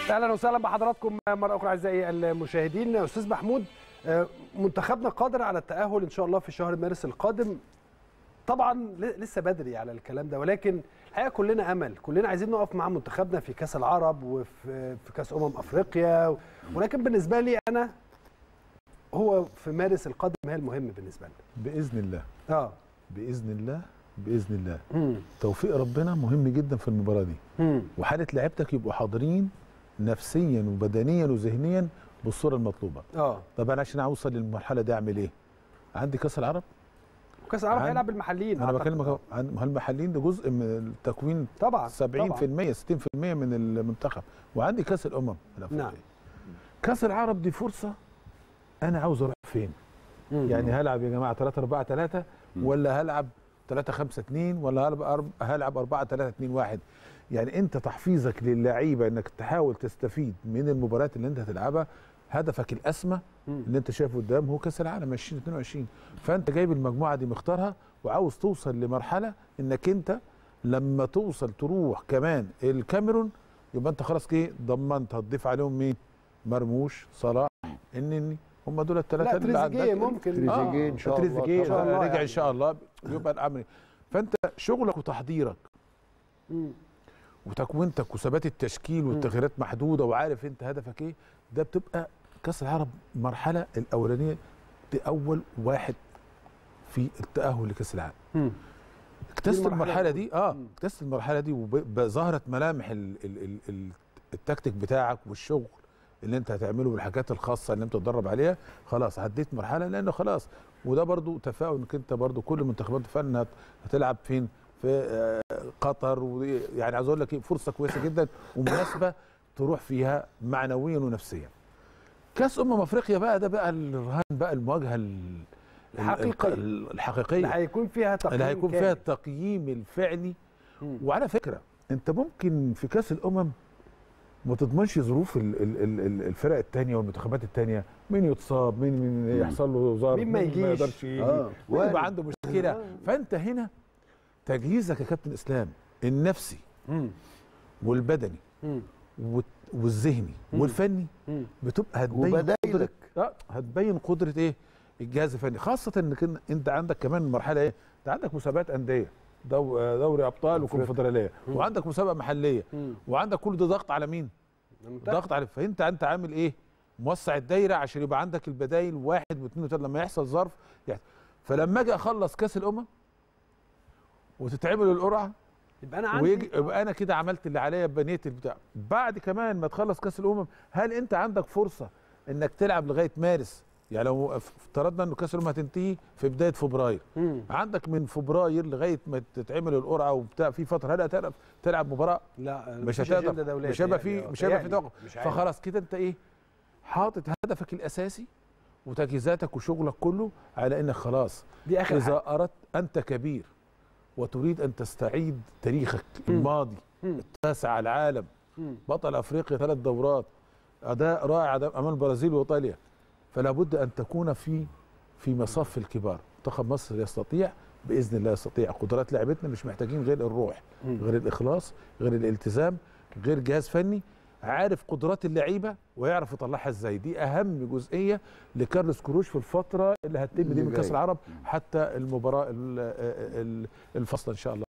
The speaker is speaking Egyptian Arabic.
اهلا وسهلا بحضراتكم مره اخرى اعزائي المشاهدين استاذ محمود آه، منتخبنا قادر على التاهل ان شاء الله في شهر مارس القادم طبعا ل- لسه بدري على الكلام ده ولكن الحقيقه كلنا امل كلنا عايزين نقف مع منتخبنا في كاس العرب وفي في كاس امم افريقيا ولكن بالنسبه لي انا هو في مارس القادم هي المهم بالنسبه لنا باذن الله اه باذن الله باذن الله مم. توفيق ربنا مهم جدا في المباراه دي مم. وحاله لعيبتك يبقوا حاضرين نفسيا وبدنيا وذهنيا بالصوره المطلوبه اه طب انا عشان اوصل للمرحله دي اعمل ايه عندي كاس العرب وكاس العرب عن- هيلعب المحليين انا أعتقد. بكلمك عن ما هو المحليين ده جزء من التكوين طبعا 70% طبعاً. 60% من المنتخب وعندي كاس الامم الافريقيه نعم. كاس العرب دي فرصه انا عاوز اروح فين مم. يعني هلعب يا جماعه 3 4 3 ولا هلعب 3 5 2 ولا هلعب أرب- هلعب 4 3 2 1 يعني انت تحفيظك للعيبه انك تحاول تستفيد من المباريات اللي انت هتلعبها هدفك الاسمى مم. اللي انت شايفه قدام هو كاس العالم 2022 فانت جايب المجموعه دي مختارها وعاوز توصل لمرحله انك انت لما توصل تروح كمان الكاميرون يبقى انت خلاص كده ضمنت هتضيف عليهم مين؟ مرموش صلاح النني هم دول الثلاثه لا اللي عندك تريزيجيه ممكن تريزيجيه إن شاء الله. تريزيجيه إن شاء الله رجع يعني. ان شاء الله يبقى الامر فانت شغلك وتحضيرك مم. وتكوينتك وثبات التشكيل والتغييرات محدوده وعارف انت هدفك ايه ده بتبقى كاس العرب مرحله الاولانيه دي اول واحد في التاهل لكاس العالم مم. اكتست المرحلة المرحله دي اه مم. اكتست المرحله دي وظهرت ملامح ال ال ال ال التكتيك بتاعك والشغل اللي انت هتعمله بالحاجات الخاصه اللي انت تدرب عليها خلاص عديت مرحله لانه خلاص وده برضو تفاؤل انك انت برضو كل المنتخبات تفاؤل انها هتلعب فين في آه، قطر ودي- يعني عايز اقول لك ايه فرصه كويسه جدا ومناسبه تروح فيها معنويا ونفسيا كاس امم افريقيا بقى ده بقى الرهان بقى المواجهه ال- الحقيقية. ال- الحقيقيه اللي هيكون فيها تقييم اللي هيكون كامل. فيها التقييم الفعلي مم. وعلى فكره انت ممكن في كاس الامم ما تضمنش ظروف ال- ال- ال- ال- الفرق الثانيه والمنتخبات الثانيه مين يتصاب مين مين يحصل له ظرف مين ما يجيش. يقدرش يجي آه. مين وارد. يبقى عنده مشكله فانت هنا تجهيزك يا كابتن اسلام النفسي مم. والبدني مم. والت- والذهني مم. والفني مم. بتبقى هتبين وبدايلك. قدره اه هتبين قدره ايه الجهاز الفني خاصه انك إن- انت عندك كمان مرحله ايه انت عندك مسابقات انديه دو- آه، دوري ابطال وكونفدراليه وعندك مسابقه محليه مم. وعندك كل ده ضغط على مين المنتخب. ضغط على فانت انت عامل ايه موسع الدايره عشان يبقى عندك البدايل واحد واثنين وثلاثه لما يحصل ظرف يعني فلما اجي اخلص كاس الامم وتتعمل القرعه يبقى انا عندي ويجي يبقى انا كده عملت اللي عليا بنيت البتاع بعد كمان ما تخلص كاس الامم هل انت عندك فرصه انك تلعب لغايه مارس يعني لو افترضنا انه كاس الامم هتنتهي في بدايه فبراير مم. عندك من فبراير لغايه ما تتعمل القرعه وبتاع في فتره هل هتعرف تلعب مباراه لا مش مفيش أجندة هتقدر دولية مش هيبقى تهيألي. في آه، مش هيبقى في تهيألي. توقف مش عارف. فخلاص كده انت ايه حاطط هدفك الاساسي وتجهيزاتك وشغلك كله على انك خلاص دي اخر حاجه اذا اردت انت كبير وتريد ان تستعيد تاريخك مم. الماضي مم. التاسع على العالم مم. بطل افريقيا ثلاث دورات اداء رائع امام البرازيل وايطاليا فلا بد ان تكون في في مصف الكبار منتخب مصر يستطيع باذن الله يستطيع قدرات لاعبتنا مش محتاجين غير الروح مم. غير الاخلاص غير الالتزام غير جهاز فني عارف قدرات اللعيبه ويعرف يطلعها ازاي دي اهم جزئيه لكارلوس كروش في الفتره اللي هتتم دي اللي من كاس جاي. العرب حتى المباراه ال- ال- الفاصله ان شاء الله